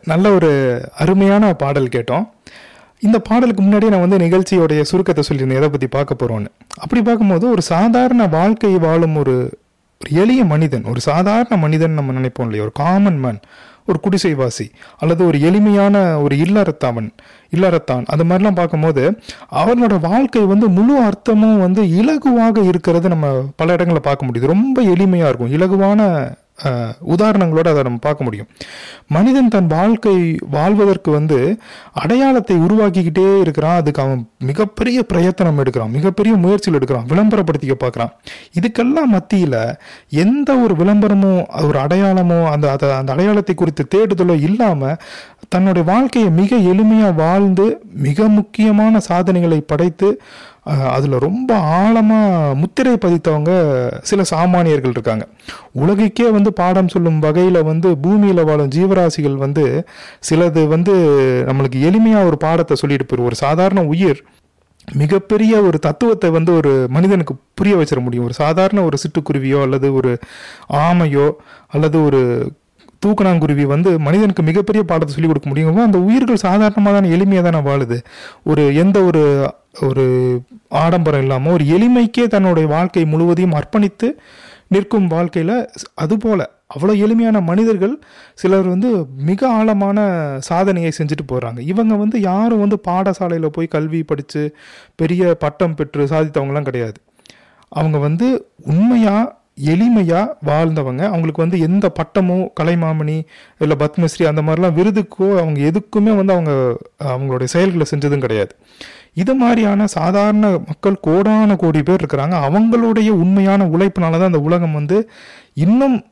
நல்ல ஒரு அருமையான பாடல் கேட்டோம் இந்த பாடலுக்கு முன்னாடி நான் வந்து நிகழ்ச்சியோடைய சுருக்கத்தை சொல்லியிருந்தேன் எதை பற்றி பார்க்க போகிறோன்னு அப்படி பார்க்கும்போது ஒரு சாதாரண வாழ்க்கை வாழும் ஒரு ஒரு எளிய மனிதன் ஒரு சாதாரண மனிதன் நம்ம நினைப்போம் இல்லையா ஒரு காமன் மேன் ஒரு குடிசைவாசி அல்லது ஒரு எளிமையான ஒரு இல்லறத்தவன் இல்லறத்தான் அது மாதிரிலாம் பார்க்கும்போது அவனோட வாழ்க்கை வந்து முழு அர்த்தமும் வந்து இலகுவாக இருக்கிறது நம்ம பல இடங்களில் பார்க்க முடியுது ரொம்ப எளிமையாக இருக்கும் இலகுவான அஹ், உதாரணங்களோட அதை நம்ம பார்க்க முடியும் மனிதன் தன் வாழ்க்கை வாழ்வதற்கு வந்து அடையாளத்தை உருவாக்கிக்கிட்டே இருக்கிறான் அதுக்கு அவன் மிகப்பெரிய பிரயத்தனம் எடுக்கிறான் மிகப்பெரிய முயற்சியில் எடுக்கிறான் விளம்பரப்படுத்திக்க பார்க்குறான் இதுக்கெல்லாம் மத்தியில் எந்த ஒரு விளம்பரமோ ஒரு அடையாளமோ அந்த அதை அந்த அடையாளத்தை குறித்து தேடுதலோ இல்லாமல் தன்னுடைய வாழ்க்கையை மிக எளிமையாக வாழ்ந்து மிக முக்கியமான சாதனைகளை படைத்து அஹ், அதுல ரொம்ப ஆழமா முத்திரை பதித்தவங்க சில சாமானியர்கள் இருக்காங்க உலகுக்கே வந்து பாடம் சொல்லும் வகையில வந்து பூமியில வாழும் ஜீவராசிகள் வந்து சிலது வந்து நம்மளுக்கு எளிமையா ஒரு பாடத்தை சொல்லிட்டு போயிரும் ஒரு சாதாரண உயிர் மிகப்பெரிய ஒரு தத்துவத்தை வந்து ஒரு மனிதனுக்கு புரிய வச்சிட முடியும் ஒரு சாதாரண ஒரு சிட்டுக்குருவியோ அல்லது ஒரு ஆமையோ அல்லது ஒரு தூக்கணாங்குருவி வந்து மனிதனுக்கு மிகப்பெரிய பாடத்தை சொல்லிக் கொடுக்க முடியும் அந்த உயிர்கள் சாதாரணமாக தானே எளிமையாக தானே வாழுது ஒரு எந்த ஒரு ஒரு ஆடம்பரம் இல்லாமல் ஒரு எளிமைக்கே தன்னுடைய வாழ்க்கை முழுவதையும் அர்ப்பணித்து நிற்கும் வாழ்க்கையில் அதுபோல அவ்வளோ எளிமையான மனிதர்கள் சிலர் வந்து மிக ஆழமான சாதனையை செஞ்சுட்டு போகிறாங்க இவங்க வந்து யாரும் வந்து பாடசாலையில் போய் கல்வி படித்து பெரிய பட்டம் பெற்று சாதித்தவங்கலாம் கிடையாது அவங்க வந்து உண்மையாக எளிமையாக வாழ்ந்தவங்க அவங்களுக்கு வந்து எந்த பட்டமோ கலைமாமணி இல்லை பத்மஸ்ரீ அந்த மாதிரிலாம் விருதுக்கோ அவங்க எதுக்குமே வந்து அவங்க அவங்களுடைய செயல்களை செஞ்சதும் கிடையாது இது மாதிரியான சாதாரண மக்கள் கோடான கோடி பேர் இருக்கிறாங்க அவங்களுடைய உண்மையான உழைப்பினால தான் அந்த உலகம் வந்து இன்னும்